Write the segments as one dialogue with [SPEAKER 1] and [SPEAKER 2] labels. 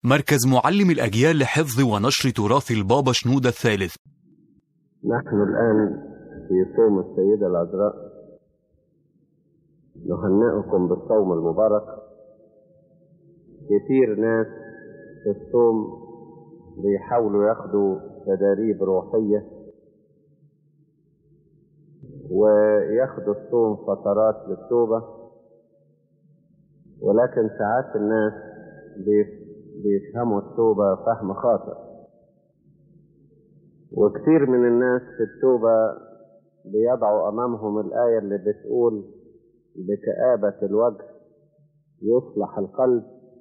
[SPEAKER 1] مركز معلم الأجيال لحفظ ونشر تراث البابا شنودة الثالث
[SPEAKER 2] نحن الآن في صوم السيدة العذراء نهنئكم بالصوم المبارك كتير ناس في الصوم بيحاولوا ياخدوا تداريب روحية وياخدوا الصوم فترات للتوبة ولكن ساعات الناس بيفهموا التوبة فهم خاطئ وكثير من الناس في التوبة بيضعوا أمامهم الآية اللي بتقول بكآبة الوجه يصلح القلب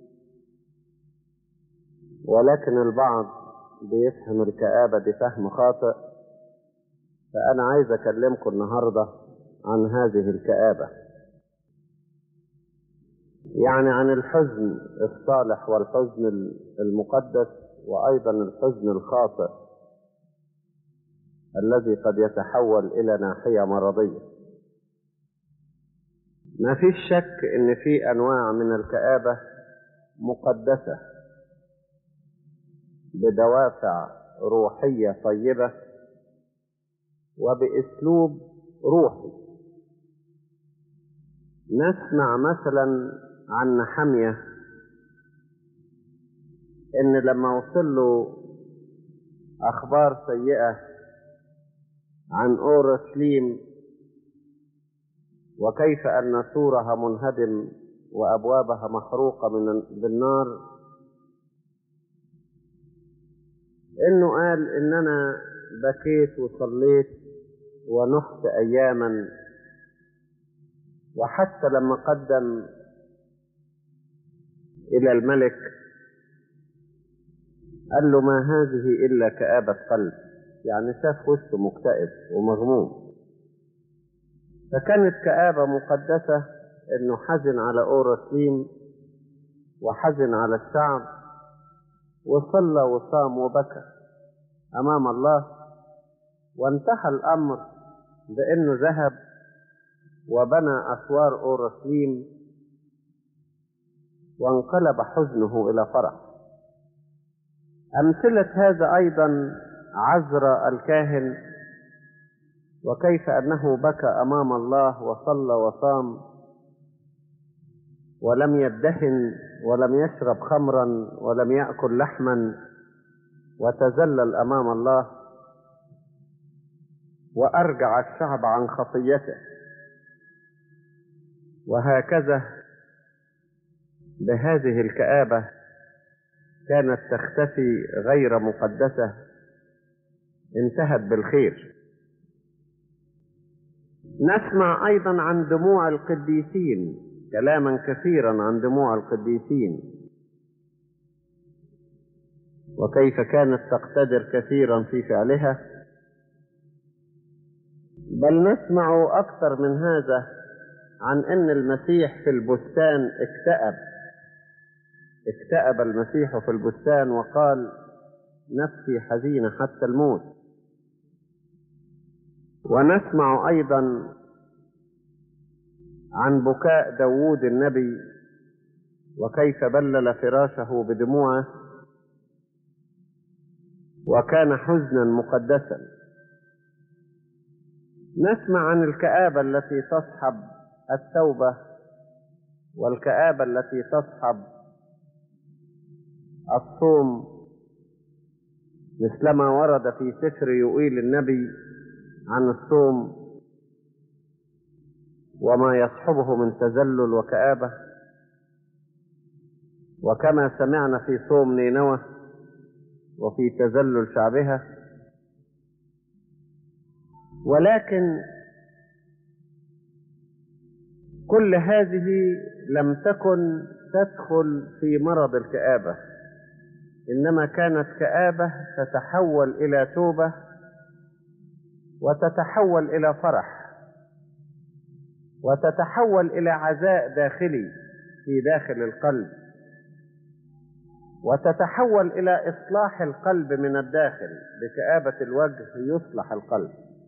[SPEAKER 2] ولكن البعض بيفهم الكآبة دي فهم خاطئ فأنا عايز أكلمكم النهاردة عن هذه الكآبة يعني عن الحزن الصالح والحزن المقدس وأيضا الحزن الخاطئ الذي قد يتحول إلى ناحية مرضية ما فيش شك ان في انواع من الكآبة مقدسة بدوافع روحية طيبة وباسلوب روحي نسمع مثلا عن نحمية ان لما وصل له اخبار سيئة عن اورشليم وكيف أن سورها منهدم وأبوابها محروقة من بالنار إنه قال إن أنا بكيت وصليت ونحت أياما وحتى لما قدم إلى الملك قال له ما هذه إلا كآبة قلب يعني شاف وشه مكتئب ومغموم فكانت كآبة مقدسة انه حزن على اورشليم وحزن على الشعب وصلى وصام وبكى امام الله وانتهى الامر بانه ذهب وبنى اسوار اورشليم وانقلب حزنه الى فرح امثله هذا ايضا عزرا الكاهن وكيف انه بكى امام الله وصلى وصام ولم يدهن ولم يشرب خمرا ولم ياكل لحما وتذلل امام الله وارجع الشعب عن خطيته وهكذا بهذه الكابه كانت تختفي غير مقدسه انتهت بالخير نسمع ايضا عن دموع القديسين كلاما كثيرا عن دموع القديسين وكيف كانت تقتدر كثيرا في فعلها بل نسمع اكثر من هذا عن ان المسيح في البستان اكتئب اكتئب المسيح في البستان وقال نفسي حزينه حتى الموت ونسمع أيضا عن بكاء داوود النبي وكيف بلل فراشه بدموعه وكان حزنا مقدسا نسمع عن الكآبة التي تصحب التوبة والكآبة التي تصحب الصوم مثلما ورد في سفر يوئيل النبي عن الصوم وما يصحبه من تذلل وكآبة وكما سمعنا في صوم نينوى وفي تذلل شعبها ولكن كل هذه لم تكن تدخل في مرض الكآبة إنما كانت كآبة تتحول إلى توبة وتتحول الى فرح وتتحول الى عزاء داخلي في داخل القلب وتتحول الى اصلاح القلب من الداخل بكآبة الوجه يصلح القلب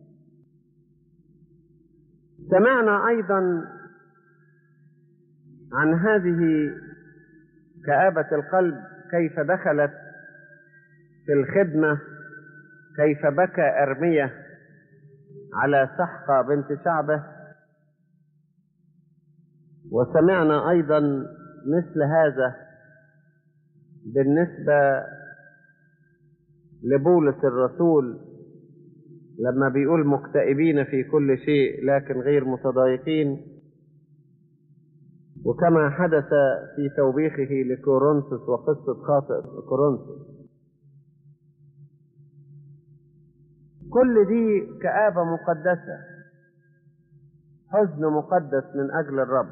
[SPEAKER 2] سمعنا ايضا عن هذه كآبة القلب كيف دخلت في الخدمة كيف بكى أرمية على سحقة بنت شعبه وسمعنا أيضا مثل هذا بالنسبة لبولس الرسول لما بيقول مكتئبين في كل شيء لكن غير متضايقين وكما حدث في توبيخه لكورنثوس وقصة خاطئ كورنثوس كل دي كآبة مقدسة حزن مقدس من أجل الرب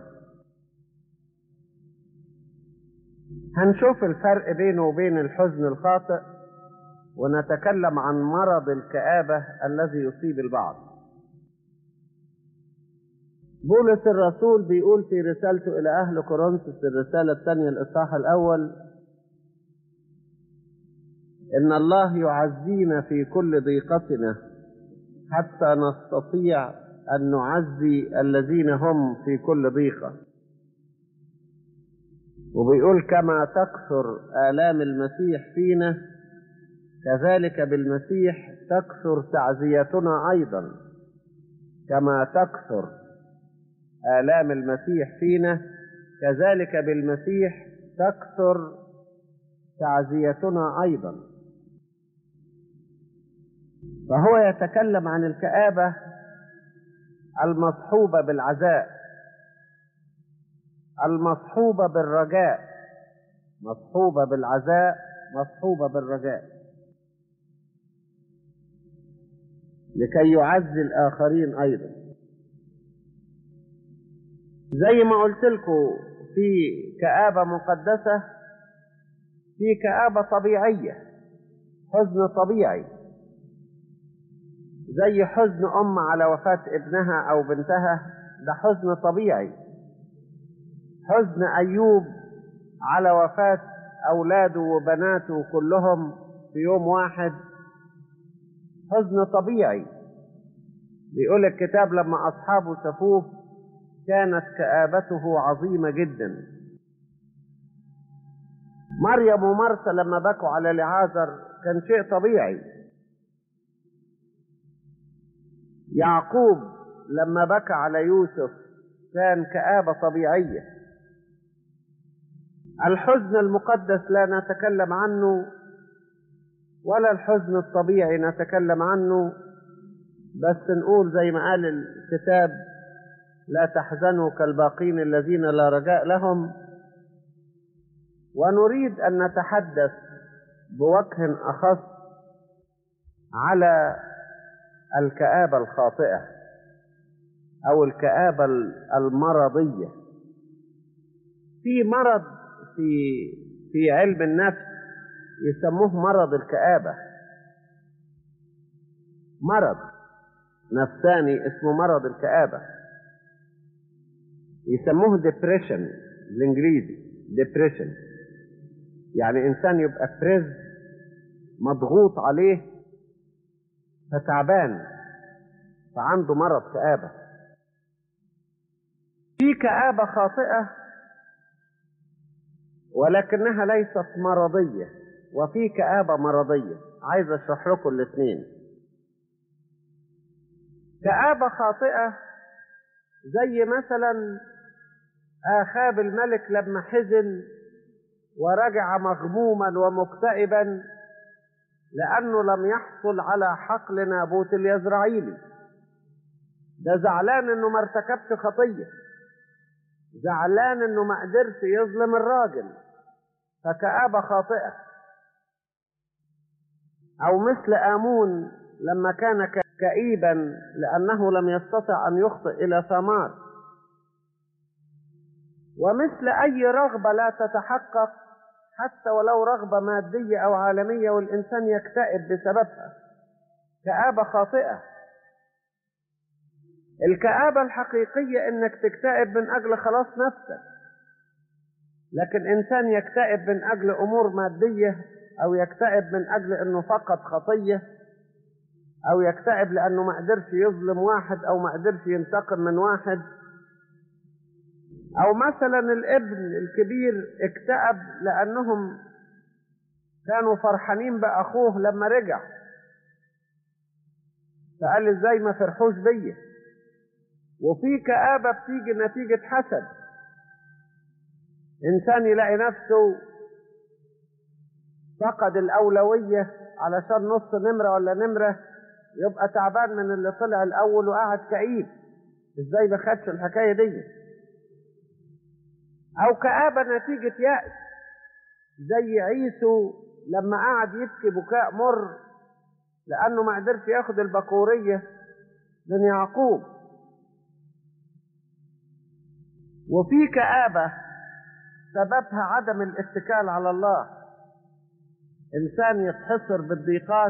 [SPEAKER 2] هنشوف الفرق بينه وبين الحزن الخاطئ ونتكلم عن مرض الكآبة الذي يصيب البعض بولس الرسول بيقول في رسالته إلى أهل كورنثوس الرسالة الثانية الإصحاح الأول إن الله يعزينا في كل ضيقتنا حتى نستطيع أن نعزي الذين هم في كل ضيقة وبيقول كما تكثر آلام المسيح فينا كذلك بالمسيح تكثر تعزيتنا أيضا كما تكثر آلام المسيح فينا كذلك بالمسيح تكثر تعزيتنا أيضا فهو يتكلم عن الكآبة المصحوبة بالعزاء المصحوبة بالرجاء مصحوبة بالعزاء مصحوبة بالرجاء لكي يعزي الآخرين أيضا زي ما قلت لكم في كآبة مقدسة في كآبة طبيعية حزن طبيعي زي حزن أم على وفاة ابنها أو بنتها ده حزن طبيعي حزن أيوب على وفاة أولاده وبناته كلهم في يوم واحد حزن طبيعي بيقول الكتاب لما أصحابه شافوه كانت كآبته عظيمة جدا مريم ومرثى لما بكوا على لعازر كان شيء طبيعي يعقوب لما بكى على يوسف كان كآبة طبيعية الحزن المقدس لا نتكلم عنه ولا الحزن الطبيعي نتكلم عنه بس نقول زي ما قال الكتاب لا تحزنوا كالباقين الذين لا رجاء لهم ونريد أن نتحدث بوجه أخص على الكآبة الخاطئة أو الكآبة المرضية في مرض في في علم النفس يسموه مرض الكآبة مرض نفساني اسمه مرض الكآبة يسموه depression بالانجليزي depression يعني انسان يبقى بريز مضغوط عليه فتعبان فعنده مرض كآبة في كآبة خاطئة ولكنها ليست مرضية وفي كآبة مرضية عايز اشرح لكم الاثنين كآبة خاطئة زي مثلا آخاب الملك لما حزن ورجع مغموما ومكتئبا لأنه لم يحصل على حقل نابوت اليزرعيلي ده زعلان انه ما ارتكبش خطية زعلان انه ما قدرش يظلم الراجل فكآبة خاطئة أو مثل آمون لما كان كئيبا لأنه لم يستطع أن يخطئ إلى ثمار ومثل أي رغبة لا تتحقق حتى ولو رغبة مادية أو عالمية والإنسان يكتئب بسببها كآبة خاطئة الكآبة الحقيقية إنك تكتئب من أجل خلاص نفسك لكن إنسان يكتئب من أجل أمور مادية أو يكتئب من أجل إنه فقد خطية أو يكتئب لأنه ما قدرش يظلم واحد أو ما قدرش ينتقم من واحد أو مثلا الابن الكبير اكتئب لأنهم كانوا فرحانين بأخوه لما رجع فقال ازاي ما فرحوش بيا وفي كآبة بتيجي نتيجة حسد إنسان يلاقي نفسه فقد الأولوية علشان نص نمرة ولا نمرة يبقى تعبان من اللي طلع الأول وقعد كئيب ازاي ما خدش الحكاية دي أو كآبة نتيجة يأس زي عيسو لما قعد يبكي بكاء مر لأنه ما قدرش ياخد البكورية من يعقوب وفي كآبة سببها عدم الاتكال على الله إنسان يتحصر بالضيقات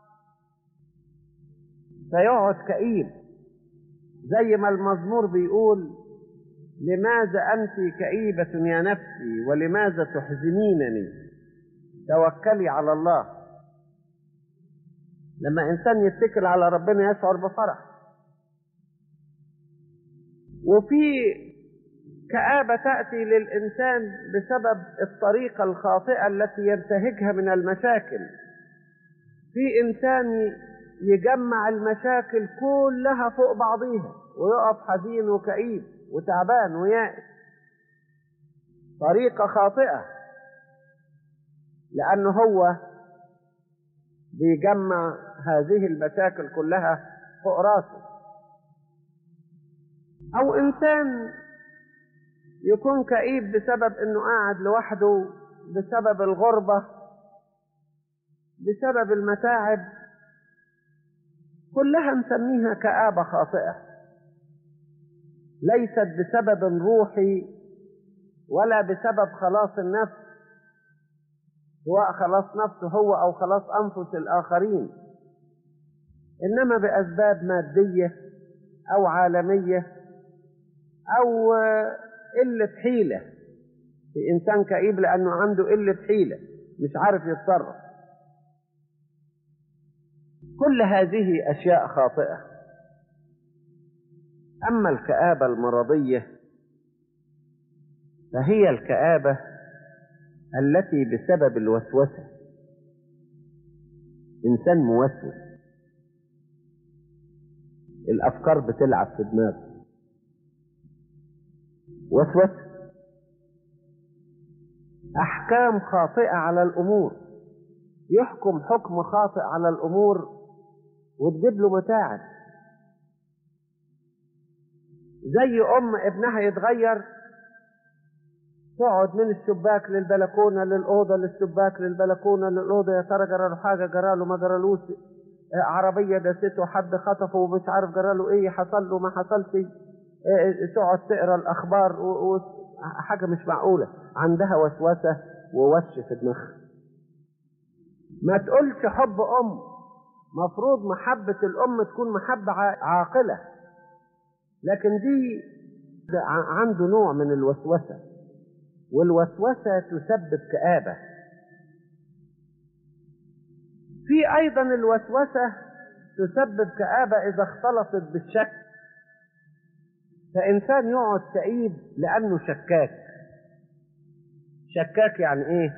[SPEAKER 2] فيقعد كئيب زي ما المزمور بيقول لماذا أنت كئيبة يا نفسي ولماذا تحزنينني توكلي على الله لما إنسان يتكل على ربنا يشعر بفرح وفي كآبة تأتي للإنسان بسبب الطريقة الخاطئة التي ينتهجها من المشاكل في إنسان يجمع المشاكل كلها فوق بعضيها ويقف حزين وكئيب وتعبان ويائس طريقة خاطئة لأنه هو بيجمع هذه المشاكل كلها فوق راسه أو إنسان يكون كئيب بسبب إنه قاعد لوحده بسبب الغربة بسبب المتاعب كلها نسميها كآبة خاطئة ليست بسبب روحي ولا بسبب خلاص النفس سواء خلاص نفسه هو أو خلاص أنفس الآخرين إنما بأسباب مادية أو عالمية أو قلة حيلة في إنسان كئيب لأنه عنده قلة حيلة مش عارف يتصرف كل هذه أشياء خاطئة أما الكآبة المرضية فهي الكآبة التي بسبب الوسوسة إنسان موسوس الأفكار بتلعب في دماغه وسوسة أحكام خاطئة على الأمور يحكم حكم خاطئ على الأمور وتجيب له متاعب زي أم ابنها يتغير تقعد من الشباك للبلكونة للأوضة للشباك للبلكونة للأوضة يا ترى جرى له حاجة جرى له ما جرالوش عربية دسته حد خطفه ومش عارف جرى له ايه حصل له ما حصلش تقعد تقرا الأخبار و... و... حاجة مش معقولة عندها وسوسة ووش في دماغها ما تقولش حب أم مفروض محبة الأم تكون محبة عاقلة لكن دي عنده نوع من الوسوسة والوسوسة تسبب كآبة في أيضا الوسوسة تسبب كآبة إذا اختلطت بالشك فإنسان يقعد كئيب لأنه شكاك شكاك يعني إيه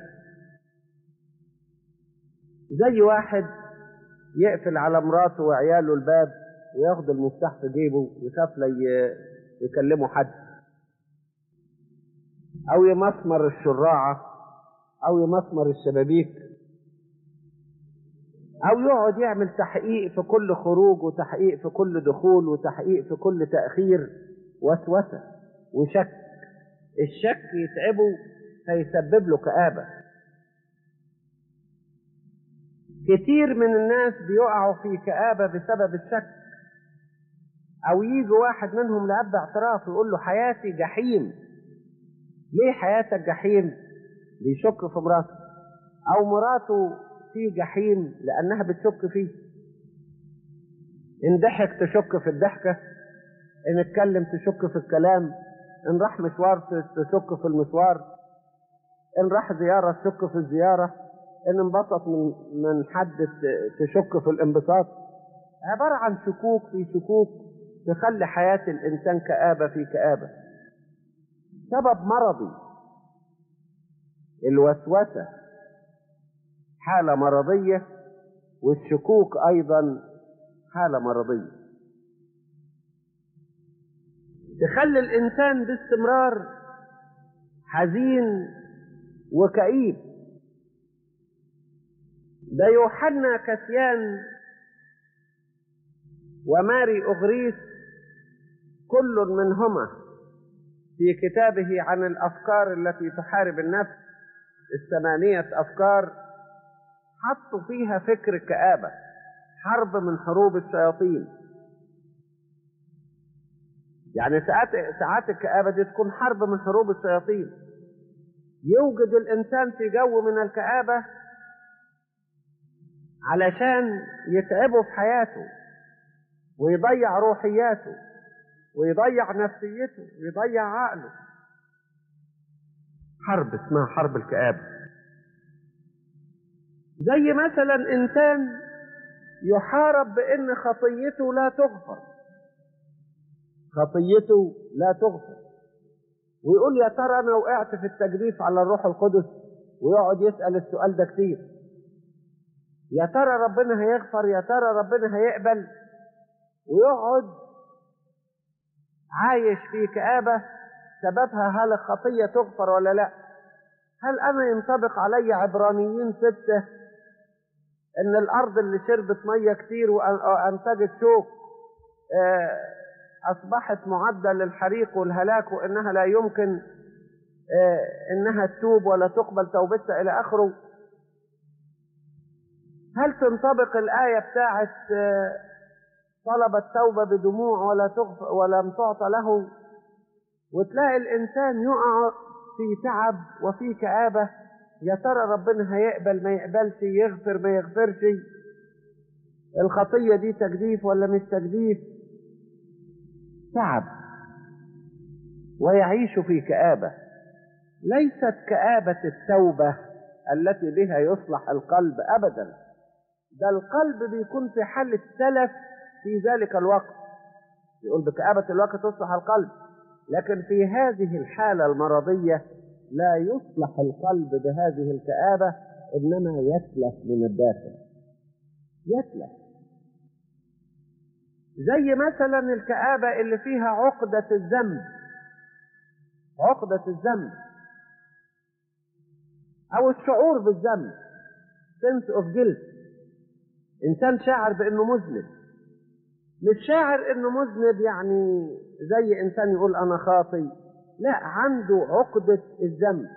[SPEAKER 2] زي واحد يقفل على مراته وعياله الباب وياخد المفتاح في جيبه يخاف لا يكلمه حد أو يمسمر الشراعة أو يمسمر الشبابيك أو يقعد يعمل تحقيق في كل خروج وتحقيق في كل دخول وتحقيق في كل تأخير وسوسة وشك الشك يتعبه فيسبب له كآبة كتير من الناس بيقعوا في كآبة بسبب الشك أو يجي واحد منهم لأب اعتراف يقول له حياتي جحيم ليه حياتك جحيم بيشك في مراته أو مراته في جحيم لأنها بتشك فيه إن ضحك تشك في الضحكة إن اتكلم تشك في الكلام إن راح مشوار تشك في المشوار إن راح زيارة تشك في الزيارة إن انبسط من من حد تشك في الانبساط عبارة عن شكوك في شكوك تخلي حياة الإنسان كآبة في كآبة سبب مرضي الوسوسة حالة مرضية والشكوك أيضا حالة مرضية تخلي الإنسان باستمرار حزين وكئيب ده يوحنا كسيان وماري أغريس كل منهما في كتابه عن الأفكار التي تحارب النفس الثمانية أفكار حطوا فيها فكر كآبة حرب من حروب الشياطين يعني ساعات ساعات الكآبة دي تكون حرب من حروب الشياطين يوجد الإنسان في جو من الكآبة علشان يتعبه في حياته ويضيع روحياته ويضيع نفسيته ويضيع عقله حرب اسمها حرب الكآبة زي مثلا إنسان يحارب بأن خطيته لا تغفر خطيته لا تغفر ويقول يا ترى أنا وقعت في التجديف على الروح القدس ويقعد يسأل السؤال ده كتير يا ترى ربنا هيغفر يا ترى ربنا هيقبل ويقعد عايش في كآبة سببها هل الخطية تغفر ولا لا هل أنا ينطبق علي عبرانيين ستة إن الأرض اللي شربت مية كتير وأنتجت شوك أصبحت معدة للحريق والهلاك وإنها لا يمكن إنها تتوب ولا تقبل توبتها إلى آخره هل تنطبق الآية بتاعت طلب التوبة بدموع ولا تغفر ولم تعطى له وتلاقي الإنسان يقع في تعب وفي كآبة يا ترى ربنا هيقبل ما يقبلش يغفر ما يغفرش الخطية دي تجديف ولا مش تجديف تعب ويعيش في كآبة ليست كآبة التوبة التي بها يصلح القلب أبدا ده القلب بيكون في حالة تلف في ذلك الوقت يقول بكآبة الوقت تصلح القلب لكن في هذه الحالة المرضية لا يصلح القلب بهذه الكآبة إنما يتلف من الداخل يتلف زي مثلا الكآبة اللي فيها عقدة الذنب عقدة الذنب أو الشعور بالذنب sense of guilt إنسان شاعر بأنه مذنب مش شاعر انه مذنب يعني زي انسان يقول انا خاطي لا عنده عقدة الذنب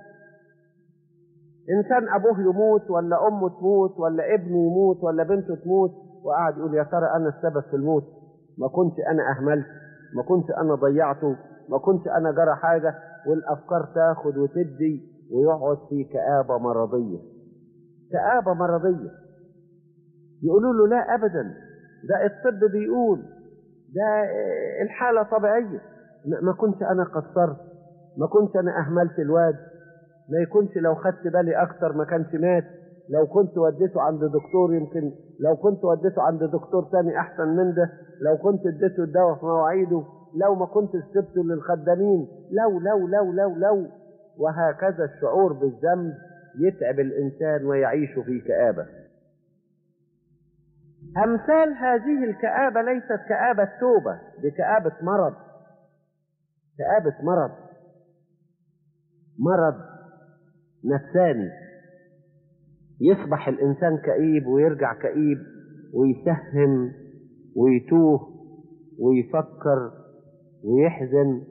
[SPEAKER 2] انسان ابوه يموت ولا امه تموت ولا ابنه يموت ولا بنته تموت وقعد يقول يا ترى انا السبب في الموت ما كنت انا اهملت ما كنت انا ضيعته ما كنت انا جرى حاجة والافكار تاخد وتدي ويقعد في كآبة مرضية كآبة مرضية يقولوا له لا ابدا ده الطب بيقول ده الحالة طبيعية ما كنت أنا قصرت ما كنت أنا أهملت الواد ما يكونش لو خدت بالي أكتر ما كانش مات لو كنت وديته عند دكتور يمكن لو كنت وديته عند دكتور تاني أحسن من ده لو كنت اديته الدواء في مواعيده لو ما كنت سبته للخدامين لو لو لو لو لو وهكذا الشعور بالذنب يتعب الإنسان ويعيش في كآبة أمثال هذه الكآبة ليست كآبة توبة دي كآبة مرض كآبة مرض مرض نفساني يصبح الإنسان كئيب ويرجع كئيب ويسهم ويتوه ويفكر ويحزن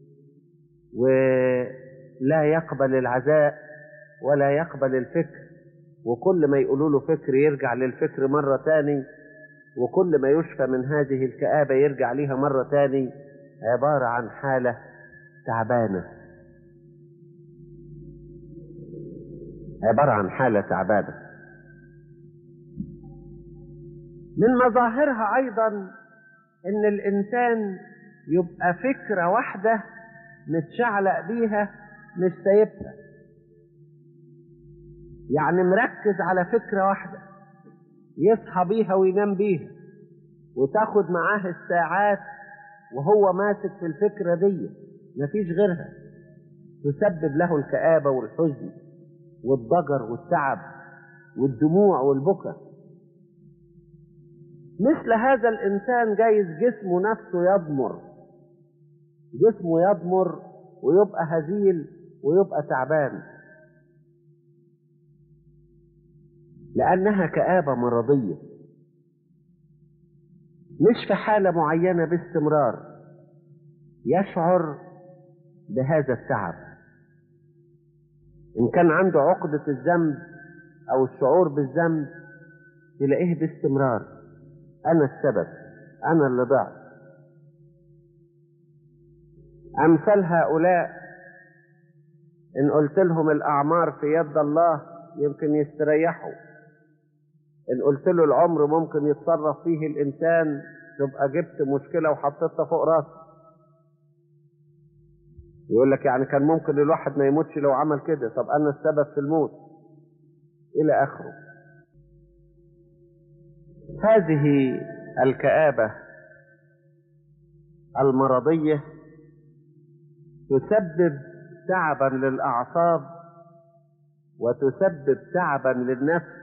[SPEAKER 2] ولا يقبل العزاء ولا يقبل الفكر وكل ما يقولوا له فكر يرجع للفكر مرة تاني وكل ما يشفى من هذه الكآبة يرجع ليها مرة تاني عبارة عن حالة تعبانة عبارة عن حالة تعبانة من مظاهرها أيضا إن الإنسان يبقى فكرة واحدة متشعلق بيها مش سايبها يعني مركز على فكرة واحدة يصحى بيها وينام بيها وتاخد معاه الساعات وهو ماسك في الفكرة دي مفيش غيرها تسبب له الكآبة والحزن والضجر والتعب والدموع والبكا مثل هذا الإنسان جايز جسمه نفسه يضمر جسمه يضمر ويبقى هزيل ويبقى تعبان لأنها كآبة مرضية مش في حالة معينة باستمرار يشعر بهذا التعب إن كان عنده عقدة الذنب أو الشعور بالذنب تلاقيه باستمرار أنا السبب أنا اللي ضعت أمثال هؤلاء إن قلت لهم الأعمار في يد الله يمكن يستريحوا إن قلت له العمر ممكن يتصرف فيه الإنسان تبقى جبت مشكلة وحطيتها فوق راسه يقول لك يعني كان ممكن الواحد ما يموتش لو عمل كده طب أنا السبب في الموت إلى آخره هذه الكآبة المرضية تسبب تعبا للأعصاب وتسبب تعبا للنفس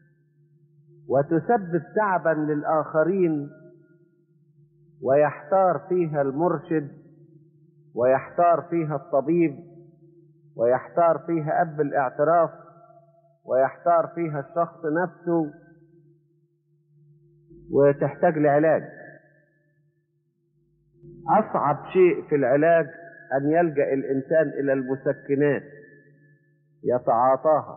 [SPEAKER 2] وتسبب تعبا للآخرين ويحتار فيها المرشد ويحتار فيها الطبيب ويحتار فيها أب الاعتراف ويحتار فيها الشخص نفسه وتحتاج لعلاج أصعب شيء في العلاج أن يلجأ الإنسان إلى المسكنات يتعاطاها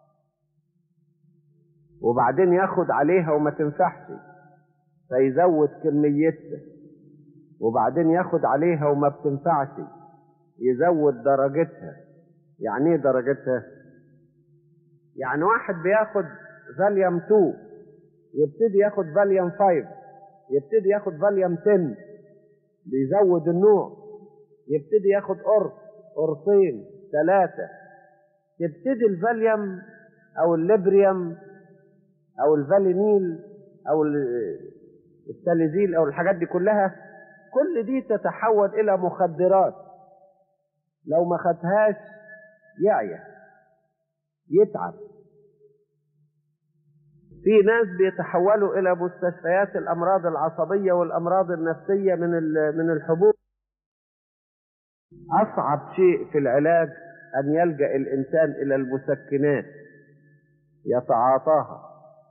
[SPEAKER 2] وبعدين ياخد عليها وما تنفعش فيزود كميتها وبعدين ياخد عليها وما بتنفعش يزود درجتها يعني ايه درجتها يعني واحد بياخد فاليوم 2 يبتدي ياخد فاليوم 5 يبتدي ياخد فاليوم 10 بيزود النوع يبتدي ياخد قرص قرصين ثلاثة تبتدي الفاليوم أو الليبريوم أو الفالينيل أو الساليزيل أو الحاجات دي كلها كل دي تتحول إلى مخدرات لو ما خدهاش يعيا يتعب في ناس بيتحولوا إلى مستشفيات الأمراض العصبية والأمراض النفسية من من الحبوب أصعب شيء في العلاج أن يلجأ الإنسان إلى المسكنات يتعاطاها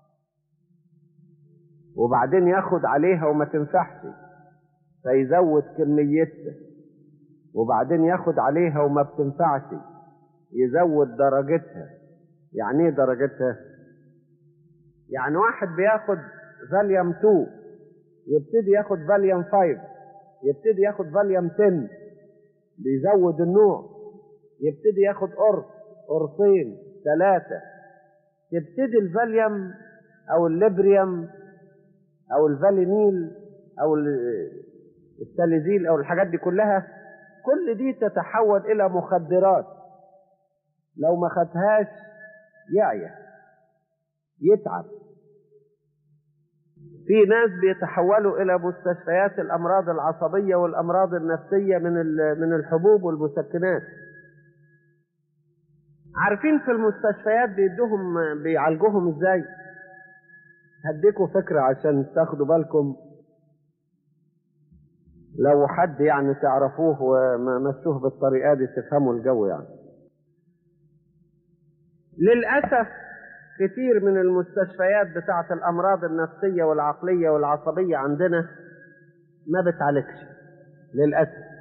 [SPEAKER 2] وبعدين ياخد عليها وما تنفعش فيزود كميتها وبعدين ياخد عليها وما بتنفعش يزود درجتها يعني ايه درجتها يعني واحد بياخد فاليوم 2 يبتدي ياخد فاليوم 5 يبتدي ياخد فاليوم 10 بيزود النوع يبتدي ياخد قرص قرصين ثلاثة تبتدي الفاليوم أو الليبريوم أو الفالينيل أو الساليزيل أو الحاجات دي كلها كل دي تتحول إلى مخدرات لو ما خدهاش يعيا يتعب في ناس بيتحولوا إلى مستشفيات الأمراض العصبية والأمراض النفسية من من الحبوب والمسكنات عارفين في المستشفيات بيدوهم بيعالجوهم ازاي هديكوا فكرة عشان تاخدوا بالكم لو حد يعني تعرفوه ومشوه بالطريقة دي تفهموا الجو يعني للأسف كتير من المستشفيات بتاعة الأمراض النفسية والعقلية والعصبية عندنا ما بتعالجش للأسف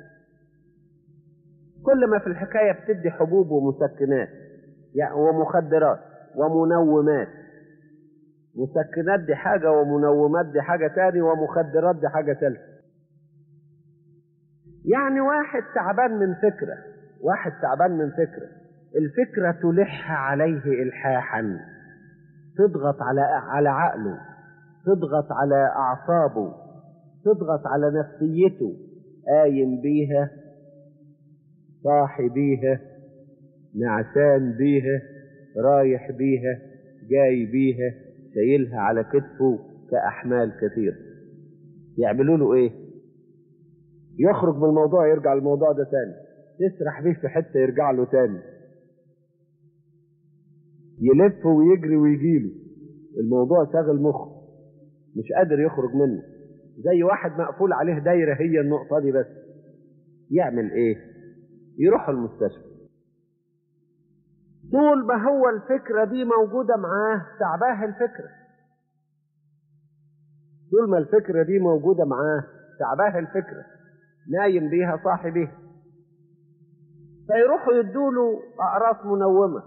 [SPEAKER 2] كل ما في الحكاية بتدي حبوب ومسكنات يعني ومخدرات ومنومات مسكنات دي حاجة ومنومات دي حاجة تاني ومخدرات دي حاجة تالتة يعني واحد تعبان من فكرة واحد تعبان من فكرة الفكرة تلح عليه إلحاحا تضغط على على عقله تضغط على أعصابه تضغط على نفسيته قايم بيها صاحي بيها نعسان بيها رايح بيها جاي بيها شايلها على كتفه كأحمال كثيرة يعملوا له ايه يخرج من الموضوع يرجع الموضوع ده تاني تسرح بيه في حتة يرجع له تاني
[SPEAKER 3] يلف ويجري ويجيله الموضوع شاغل مخه مش قادر يخرج منه زي واحد مقفول عليه دايرة هي النقطة دي بس يعمل ايه يروح المستشفى طول ما هو الفكرة دي موجودة معاه تعباه الفكرة طول ما الفكرة دي موجودة معاه تعباه الفكرة نايم بيها صاحي بيها فيروحوا يدوله أقراص منومة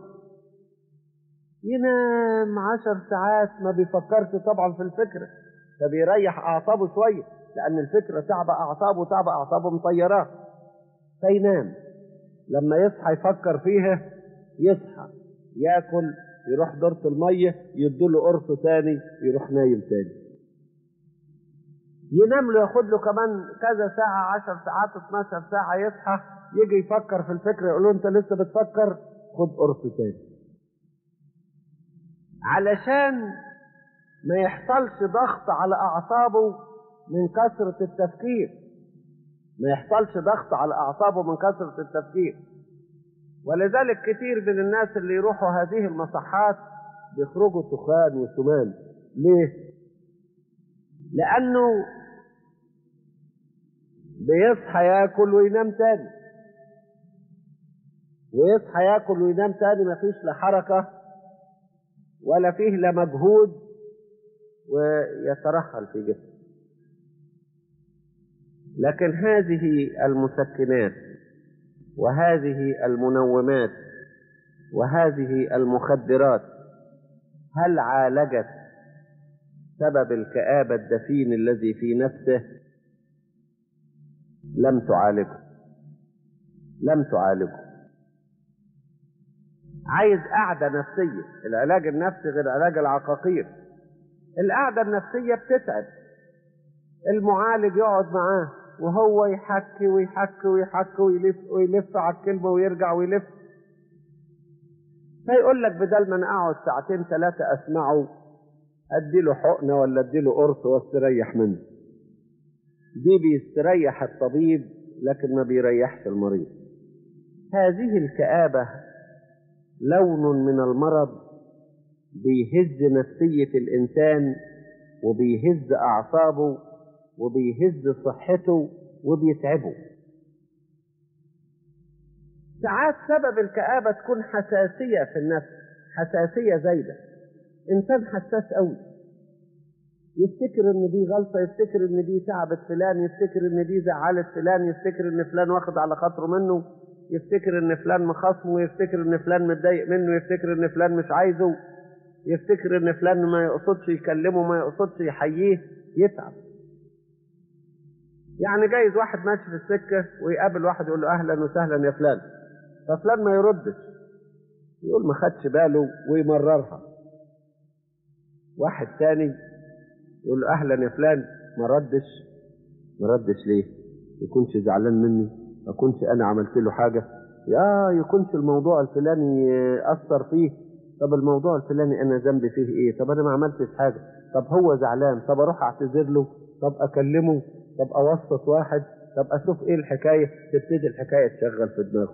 [SPEAKER 3] ينام عشر ساعات ما بيفكرش طبعا في الفكرة فبيريح أعصابه شوية لأن الفكرة تعب أعصابه تعب أعصابه مطيراه فينام لما يصحى يفكر فيها يصحى ياكل يروح دورة المية يدوله قرص تاني يروح نايم تاني ينام له ياخد له كمان كذا ساعة عشر ساعات 12 ساعة يصحى يجي يفكر في الفكرة يقول له انت لسه بتفكر خد قرص تاني علشان ما يحصلش ضغط على أعصابه من كثرة التفكير ما يحصلش ضغط على أعصابه من كثرة التفكير ولذلك كتير من الناس اللي يروحوا هذه المصحات بيخرجوا تخان وسمان ليه؟ لأنه بيصحى ياكل وينام تاني ويصحى ياكل وينام تاني مفيش لا حركة ولا فيه لا مجهود ويترهل في جسمه لكن هذه المسكنات وهذه المنومات وهذه المخدرات هل عالجت سبب الكآبة الدفين الذي في نفسه لم تعالجه لم تعالجه عايز قعدة نفسية العلاج النفسي غير علاج العقاقير القعدة النفسية بتتعب المعالج يقعد معاه وهو يحكي ويحكي ويحكي ويلف ويلف على الكلمة ويرجع ويلف فيقول لك بدل ما انا اقعد ساعتين ثلاثة اسمعه اديله حقنة ولا اديله قرص واستريح منه دي بيستريح الطبيب لكن ما بيريحش المريض هذه الكآبة لون من المرض بيهز نفسية الإنسان وبيهز أعصابه وبيهز صحته وبيتعبه ساعات سبب الكآبة تكون حساسية في النفس حساسية زايدة إنسان حساس قوي يفتكر ان دي غلطة يفتكر ان دي تعبت فلان يفتكر ان دي زعلت فلان يفتكر ان فلان واخد على خاطره منه يفتكر ان فلان مخاصمه يفتكر ان فلان متضايق منه يفتكر ان فلان مش عايزه يفتكر ان فلان ما يقصدش يكلمه ما يقصدش يحييه يتعب يعني جايز واحد ماشي في السكة ويقابل واحد يقول له اهلا وسهلا يا فلان ففلان ما يردش يقول ما خدش باله ويمررها واحد تاني يقول له اهلا يا فلان ما ردش ما ردش ليه يكونش زعلان مني ما كنتش انا عملت له حاجه يا يكونش الموضوع الفلاني اثر فيه طب الموضوع الفلاني انا ذنبي فيه ايه طب انا ما عملتش حاجه طب هو زعلان طب اروح اعتذر له طب اكلمه طب اوسط واحد طب اشوف ايه الحكايه تبتدي الحكايه تشغل في دماغه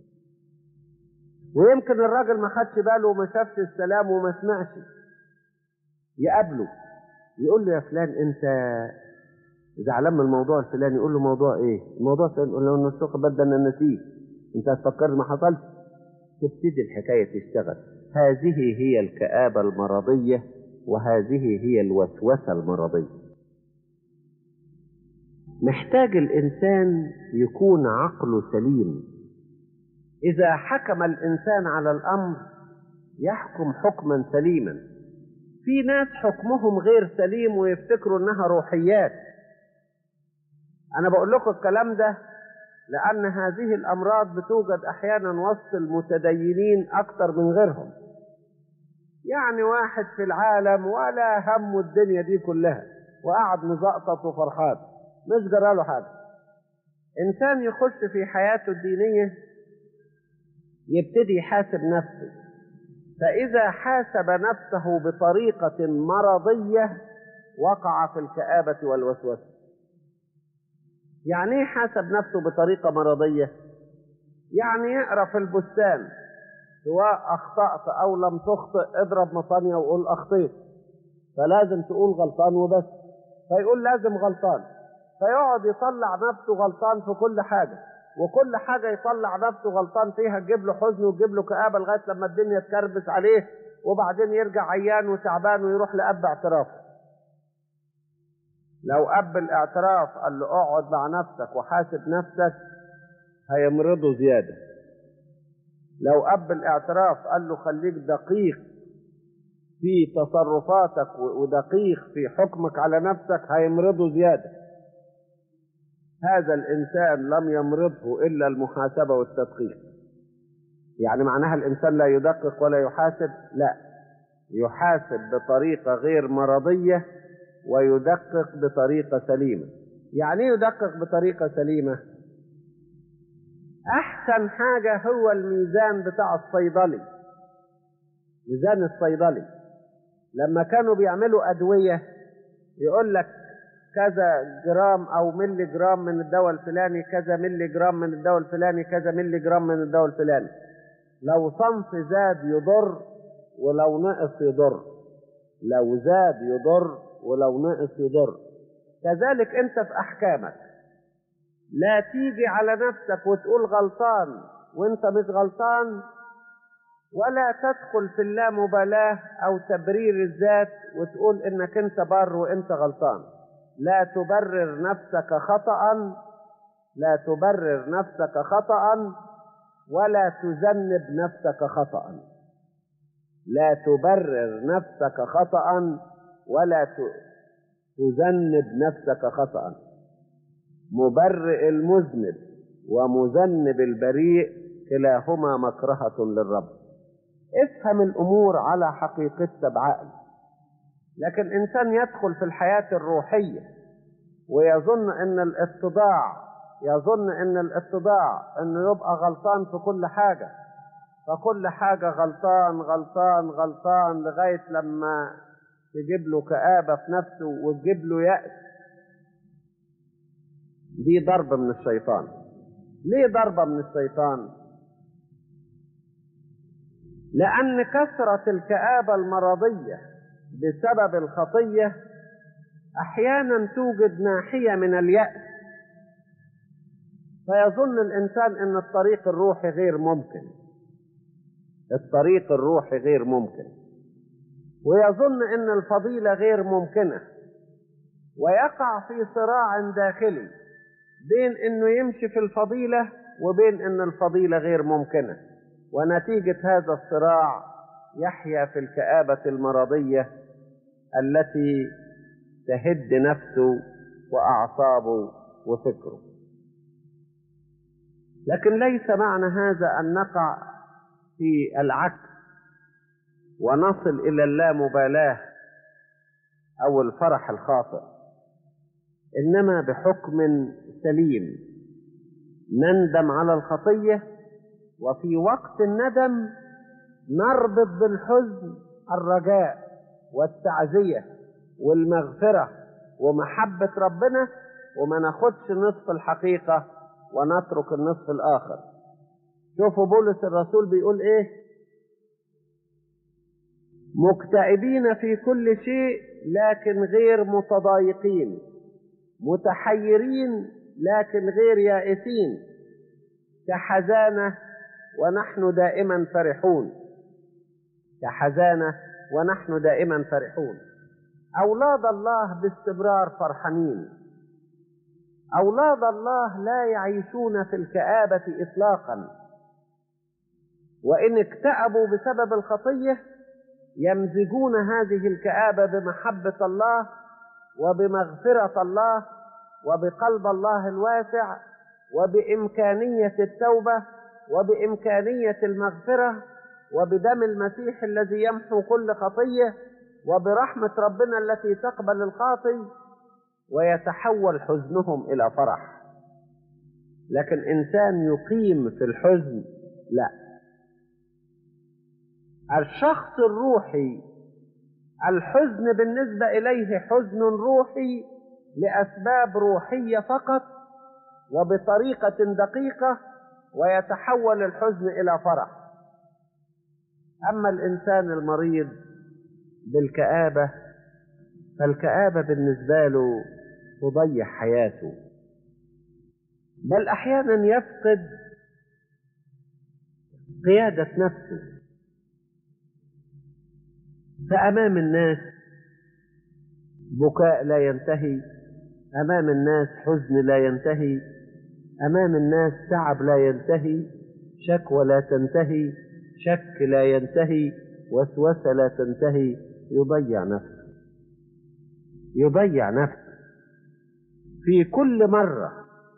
[SPEAKER 3] ويمكن الراجل ما خدش باله وما شافش السلام وما سمعش يقابله يقول له يا فلان انت زعلان من الموضوع الفلاني يقول له موضوع ايه الموضوع الفلاني يقول له انه الشيخ بدل انا نسيت انت هتفكر ما حصلش تبتدي الحكايه تشتغل هذه هي الكآبة المرضية وهذه هي الوسوسة المرضية محتاج الإنسان يكون عقله سليم إذا حكم الإنسان على الأمر يحكم حكما سليما في ناس حكمهم غير سليم ويفتكروا انها روحيات انا بقول لكم الكلام ده لان هذه الامراض بتوجد احيانا وسط المتدينين اكتر من غيرهم يعني واحد في العالم ولا هم الدنيا دي كلها وقعد مزقطط وفرحان مش جراله حاجه انسان يخش في حياته الدينيه يبتدي يحاسب نفسه فإذا حاسب نفسه بطريقة مرضية وقع في الكآبة والوسوسة. يعني إيه حاسب نفسه بطريقة مرضية؟ يعني يقرأ في البستان سواء أخطأت أو لم تخطئ اضرب مطانية وقول أخطيت فلازم تقول غلطان وبس فيقول لازم غلطان فيقعد يطلع نفسه غلطان في كل حاجة وكل حاجة يطلع نفسه غلطان فيها تجيب له حزن وتجيب له كآبة لغاية لما الدنيا تكربس عليه وبعدين يرجع عيان وتعبان ويروح لأب اعتراف لو أب الاعتراف قال له اقعد مع نفسك وحاسب نفسك هيمرضه زيادة لو أب الاعتراف قال له خليك دقيق في تصرفاتك ودقيق في حكمك على نفسك هيمرضه زيادة هذا الإنسان لم يمرضه إلا المحاسبة والتدقيق يعني معناها الإنسان لا يدقق ولا يحاسب لا يحاسب بطريقة غير مرضية ويدقق بطريقة سليمة يعني يدقق بطريقة سليمة أحسن حاجة هو الميزان بتاع الصيدلي ميزان الصيدلي لما كانوا بيعملوا أدوية يقول لك كذا جرام أو ملي جرام من الدواء الفلاني كذا ملي جرام من الدواء الفلاني كذا ملي جرام من الدواء الفلاني لو صنف زاد يضر ولو نقص يضر لو زاد يضر ولو نقص يضر كذلك انت في احكامك لا تيجي على نفسك وتقول غلطان وانت مش غلطان ولا تدخل في اللامبالاة او تبرير الذات وتقول انك انت بر وانت غلطان لا تبرر نفسك خطأ لا تبرر نفسك خطأ ولا تذنب نفسك خطأ لا تبرر نفسك خطأ ولا تذنب نفسك خطأ مبرئ المذنب ومذنب البريء كلاهما مكرهة للرب افهم الأمور على حقيقتها بعقل لكن إنسان يدخل في الحياة الروحية ويظن أن الاتضاع يظن أن الاتضاع أنه يبقى غلطان في كل حاجة فكل حاجة غلطان غلطان غلطان لغاية لما تجيب له كآبة في نفسه وتجيب له يأس دي ضربة من الشيطان ليه ضربة من الشيطان لأن كثرة الكآبة المرضية بسبب الخطية أحيانا توجد ناحية من اليأس فيظن الإنسان أن الطريق الروحي غير ممكن الطريق الروحي غير ممكن ويظن أن الفضيلة غير ممكنة ويقع في صراع داخلي بين أنه يمشي في الفضيلة وبين أن الفضيلة غير ممكنة ونتيجة هذا الصراع يحيا في الكآبة المرضية التي تهد نفسه وأعصابه وفكره لكن ليس معنى هذا أن نقع في العكس ونصل إلى اللامبالاة أو الفرح الخاطئ إنما بحكم سليم نندم على الخطية وفي وقت الندم نربط بالحزن الرجاء والتعزية والمغفرة ومحبة ربنا وما ناخدش نصف الحقيقة ونترك النصف الآخر شوفوا بولس الرسول بيقول إيه مكتئبين في كل شيء لكن غير متضايقين متحيرين لكن غير يائسين كحزانة ونحن دائما فرحون كحزانة ونحن دائما فرحون أولاد الله باستمرار فرحانين أولاد الله لا يعيشون في الكآبة إطلاقا وإن اكتئبوا بسبب الخطية يمزجون هذه الكآبة بمحبة الله وبمغفرة الله وبقلب الله الواسع وبإمكانية التوبة وبإمكانية المغفرة وبدم المسيح الذي يمحو كل خطية وبرحمة ربنا التي تقبل الخاطي ويتحول حزنهم إلى فرح لكن إنسان يقيم في الحزن لا الشخص الروحي الحزن بالنسبة إليه حزن روحي لأسباب روحية فقط وبطريقة دقيقة ويتحول الحزن إلى فرح أما الإنسان المريض بالكآبة فالكآبة بالنسبة له تضيع حياته بل أحيانا يفقد قيادة نفسه فأمام الناس بكاء لا ينتهي أمام الناس حزن لا ينتهي أمام الناس تعب لا ينتهي شكوى لا تنتهي شك لا ينتهي وسوسة لا تنتهي يضيع نفسه يضيع نفسه في كل مرة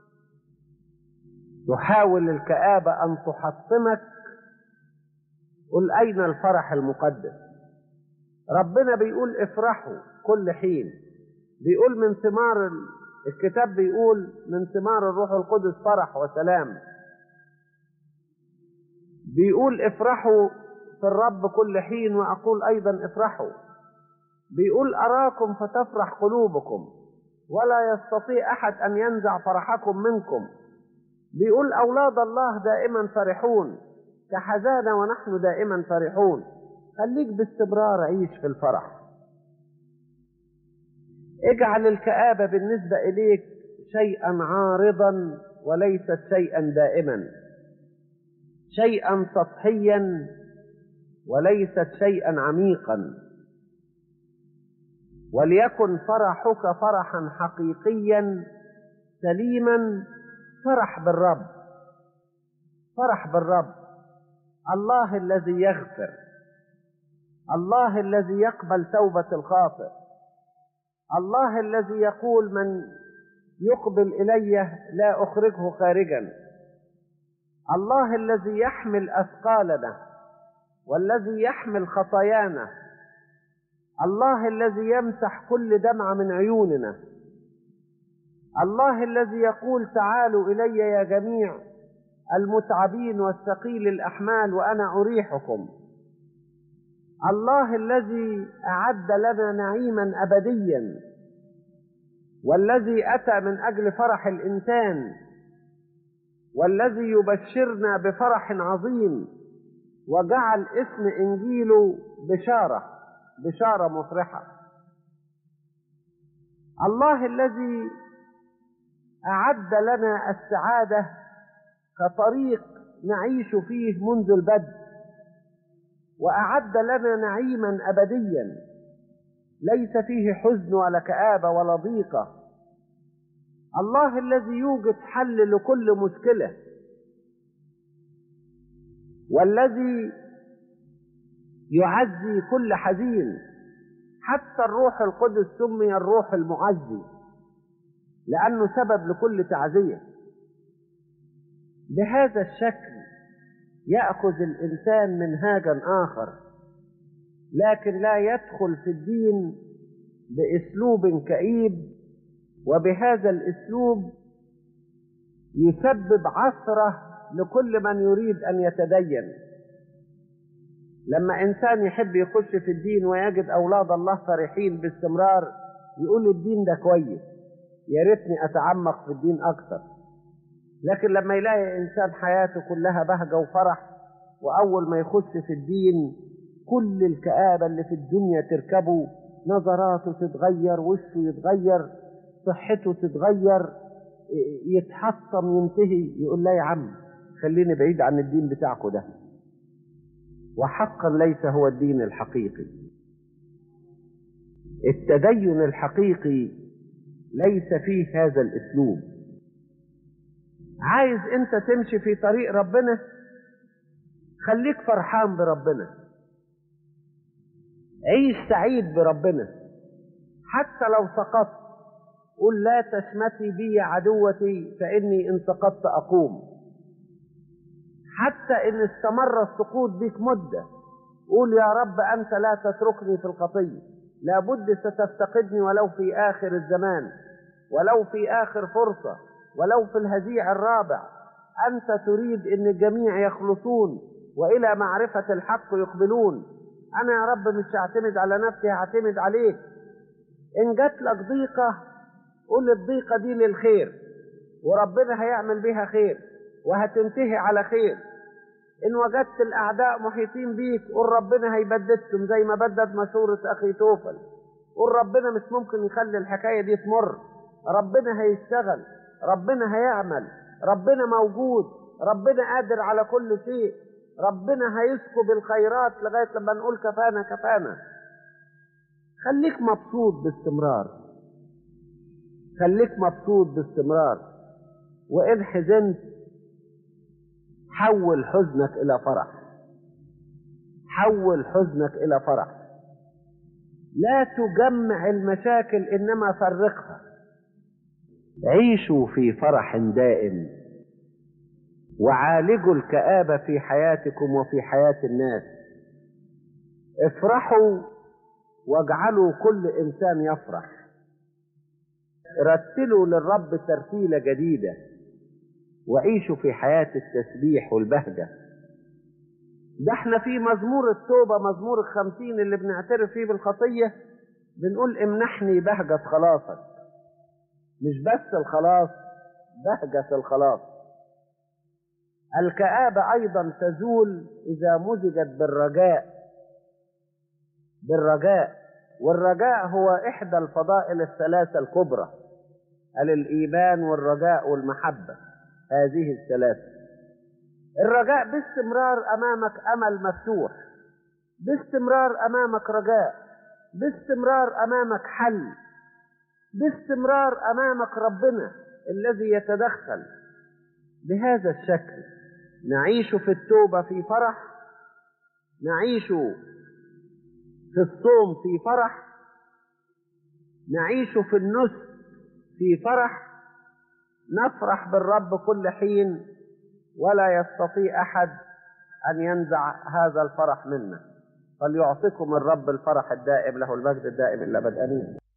[SPEAKER 3] تحاول الكآبة أن تحطمك قل أين الفرح المقدس ربنا بيقول افرحوا كل حين بيقول من ثمار الكتاب بيقول من ثمار الروح القدس فرح وسلام بيقول افرحوا في الرب كل حين وأقول أيضا افرحوا بيقول أراكم فتفرح قلوبكم ولا يستطيع أحد أن ينزع فرحكم منكم بيقول أولاد الله دائما فرحون كحزانة ونحن دائما فرحون خليك باستمرار عيش في الفرح اجعل الكآبة بالنسبة إليك شيئا عارضا وليست شيئا دائما شيئا سطحيا وليست شيئا عميقا وليكن فرحك فرحا حقيقيا سليما فرح بالرب فرح بالرب الله الذي يغفر الله الذي يقبل توبة الخاطئ الله الذي يقول من يقبل إلي لا أخرجه خارجا الله الذي يحمل أثقالنا والذي يحمل خطايانا الله الذي يمسح كل دمعة من عيوننا الله الذي يقول تعالوا إلي يا جميع المتعبين والثقيل الأحمال وأنا أريحكم الله الذي أعد لنا نعيما أبديا والذي أتى من أجل فرح الإنسان والذي يبشرنا بفرح عظيم وجعل اسم إنجيله بشارة بشارة مفرحة الله الذي أعد لنا السعادة كطريق نعيش فيه منذ البدء وأعد لنا نعيما أبديا ليس فيه حزن ولا كآبة ولا ضيقة الله الذي يوجد حل لكل مشكلة والذي يعزي كل حزين حتى الروح القدس سمي الروح المعزي لأنه سبب لكل تعزية بهذا الشكل يأخذ الإنسان منهاجا آخر لكن لا يدخل في الدين بأسلوب كئيب وبهذا الأسلوب يسبب عثرة لكل من يريد أن يتدين لما إنسان يحب يخش في الدين ويجد أولاد الله فرحين باستمرار يقول الدين ده كويس يا ريتني أتعمق في الدين أكثر لكن لما يلاقي إنسان حياته كلها بهجة وفرح وأول ما يخش في الدين كل الكآبة اللي في الدنيا تركبه نظراته تتغير وشه يتغير صحته تتغير يتحطم ينتهي يقول لا يا عم خليني بعيد عن الدين بتاعكم ده وحقا ليس هو الدين الحقيقي التدين الحقيقي ليس فيه هذا الاسلوب عايز انت تمشي في طريق ربنا خليك فرحان بربنا عيش سعيد بربنا حتى لو سقطت قل لا تشمتي بي عدوتي فاني ان سقطت اقوم حتى ان استمر السقوط بك مده قول يا رب انت لا تتركني في الخطيه لابد ستفتقدني ولو في اخر الزمان ولو في اخر فرصه ولو في الهزيع الرابع انت تريد ان الجميع يخلصون والى معرفه الحق يقبلون انا يا رب مش هعتمد على نفسي هعتمد عليك ان جات لك ضيقه قول الضيقه دي للخير وربنا هيعمل بها خير وهتنتهي على خير إن وجدت الأعداء محيطين بيك قول ربنا هيبددكم زي ما بدد مشورة أخي توفل قول ربنا مش ممكن يخلي الحكاية دي تمر ربنا هيشتغل ربنا هيعمل ربنا موجود ربنا قادر على كل شيء ربنا هيسكب الخيرات لغاية لما نقول كفانا كفانا خليك مبسوط باستمرار خليك مبسوط باستمرار وإن حزنت حول حزنك إلى فرح حول حزنك إلى فرح لا تجمع المشاكل إنما فرقها عيشوا في فرح دائم وعالجوا الكآبة في حياتكم وفي حياة الناس افرحوا واجعلوا كل إنسان يفرح رتلوا للرب ترتيلة جديدة وعيشوا في حياة التسبيح والبهجة ده احنا في مزمور التوبة مزمور الخمسين اللي بنعترف فيه بالخطية بنقول امنحني بهجة خلاصك مش بس الخلاص بهجة الخلاص الكآبة أيضا تزول إذا مزجت بالرجاء بالرجاء والرجاء هو إحدى الفضائل الثلاثة الكبرى الإيمان والرجاء والمحبة هذه الثلاثة الرجاء باستمرار أمامك أمل مفتوح باستمرار أمامك رجاء باستمرار أمامك حل باستمرار أمامك ربنا الذي يتدخل بهذا الشكل نعيش في التوبة في فرح نعيش في الصوم في فرح نعيش في النسك في فرح نفرح بالرب كل حين ولا يستطيع أحد أن ينزع هذا الفرح منا فليعطيكم الرب الفرح الدائم له المجد الدائم إلا بدء أمين